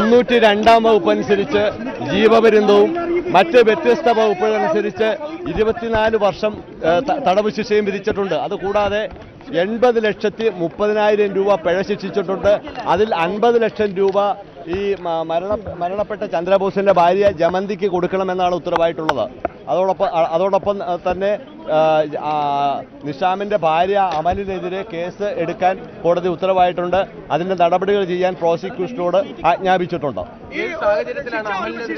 മുന്നൂറ്റി രണ്ടാം വകുപ്പ് അനുസരിച്ച് ജീവപര്യന്തവും മറ്റ് വ്യത്യസ്ത വകുപ്പുകൾ അനുസരിച്ച് ഇരുപത്തിനാല് വർഷം ഏ, ത- തടവ് ശിക്ഷയും വിധിച്ചിട്ടുണ്ട് അതുകൂടാതെ എൺപത് ലക്ഷത്തി മുപ്പതിനായിരം രൂപ പിഴ ശിക്ഷിച്ചിട്ടുണ്ട് അതിൽ അൻപത് ലക്ഷം രൂപ ഈ മ- മരണ മരണപ്പെട്ട ചന്ദ്രബോസിന്റെ ഭാര്യ ജമന്തിക്ക് കൊടുക്കണമെന്നാണ് ഉത്തരവായിട്ടുള്ളത് അതോടൊപ്പം അ- അതോടൊപ്പം അ, തന്നെ ആ, ആ, നിഷാമിന്റെ ഭാര്യ അമലിനെതിരെ കേസ് എടുക്കാൻ കോടതി ഉത്തരവായിട്ടുണ്ട് അതിന്റെ നടപടികൾ ചെയ്യാൻ പ്രോസിക്യൂഷനോട് ആജ്ഞാപിച്ചിട്ടുണ്ട് ഈ സാഹചര്യത്തിലാണ് അമലിനെതിരെ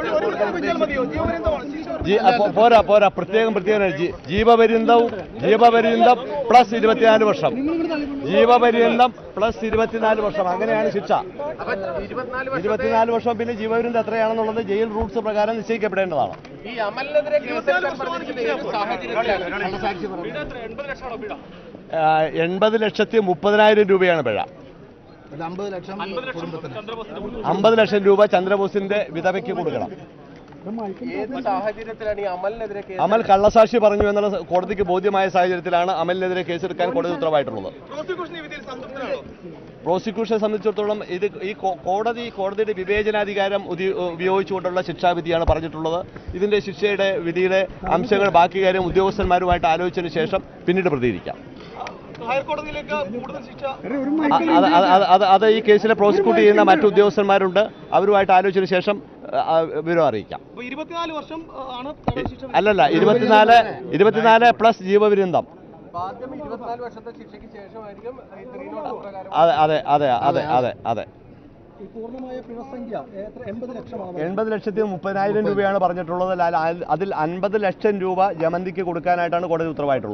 ജി- അപ്പൊ പോരാ പോരാ പ്രത്യേകം പ്രത്യേകം ജി- ജീവപര്യന്തവും ജീവപര്യന്തം പ്ലസ് ഇരുപത്തിനാല് വർഷം ജീവപര്യന്തം പ്ലസ് ഇരുപത്തിനാല് വർഷം അങ്ങനെയാണ് ശിക്ഷ അപ്പൊ ഇരുപത്തിനാല് വർഷത്തെ ഇരുപത്തിനാല് വർഷം പിന്നെ ജീവപര്യന്തം എത്രയാണെന്നുള്ളത് ജയിൽ റൂൾസ് പ്രകാരം നിശ്ചയിക്കപ്പെടേണ്ടതാണ് ഈ അമലിനെതിരെ കേസെടുക്കാൻ പറഞ്ഞിരിക്കുന്ന ഏത് സാഹചര്യത്തിലാണ് ആ, എൺപത് ലക്ഷത്തി മുപ്പതിനായിരം രൂപയാണ് പിഴ അമ്പത് ലക്ഷം കുടുംബത്തിന് അമ്പത് ലക്ഷം രൂപ ചന്ദ്രബോസിന്റെ വിധവയ്ക്ക് കൊടുക്കണം ഏത് സാഹചര്യത്തിലാണ് ഈ അമലിനെതിരെ കേസ് അമൽ കള്ളസാക്ഷി പറഞ്ഞു എന്നുള്ള കോടതിക്ക് ബോധ്യമായ സാഹചര്യത്തിലാണ് അമലിനെതിരെ കേസെടുക്കാൻ കോടതി ഉത്തരവായിട്ടുള്ളത് പ്രോസിക്യൂഷനെ സംബന്ധിച്ചിടത്തോളം ഇത് ഈ കോ- കോടതി കോടതിയുടെ വിവേചനാധികാരം ഉതി- ഉപയോഗിച്ചുകൊണ്ടുള്ള ശിക്ഷാവിധിയാണ് പറഞ്ഞിട്ടുള്ളത് ഇതിന്റെ ശിക്ഷയുടെ വിധിയുടെ അംശങ്ങൾ ബാക്കി കാര്യം ഉദ്യോഗസ്ഥന്മാരുമായിട്ട് ആലോചിച്ചതിന് ശേഷം പിന്നീട് പ്രതികരിക്കാം അ- അത് അത് അത് അത് അത് ഈ കേസിലെ പ്രോസിക്യൂട്ട് ചെയ്യുന്ന മറ്റു ഉദ്യോഗസ്ഥന്മാരുണ്ട് അവരുമായിട്ട് ആലോചിച്ചതിന് ശേഷം അ, ആ, വിവരം അറിയിക്കാം ഇരുപത്തിനാല് വർഷം ആ, ആണ് തടവ് ശിക്ഷ അല്ലല്ല ഇരുപത്തിനാല് ഇരുപത്തിനാല് പ്ലസ് ജീവപര്യന്തം ആദ്യം ഇരുപത്തിനാല് വർഷത്തെ ശിക്ഷയ്ക്ക് ശേഷമായിരിക്കും ഈ ത്രീ നോട്ട് പ്രകാരം അതെ അതെ അതെ അതെ അതെ അതെ ഈ പൂർണ്ണമായ പിഴസംഖ്യ എത്ര എൺപത് ലക്ഷമാണ് എൺപത് ലക്ഷത്തി മുപ്പതിനായിരം രൂപയാണ് പറഞ്ഞിട്ടുള്ളത് അതിൽ അതിൽ അൻപത് ലക്ഷം രൂപ ജമന്തിക്ക് കൊടുക്കാനായിട്ടാണ് കോടതി ഉത്തരവായിട്ടുള്ളത്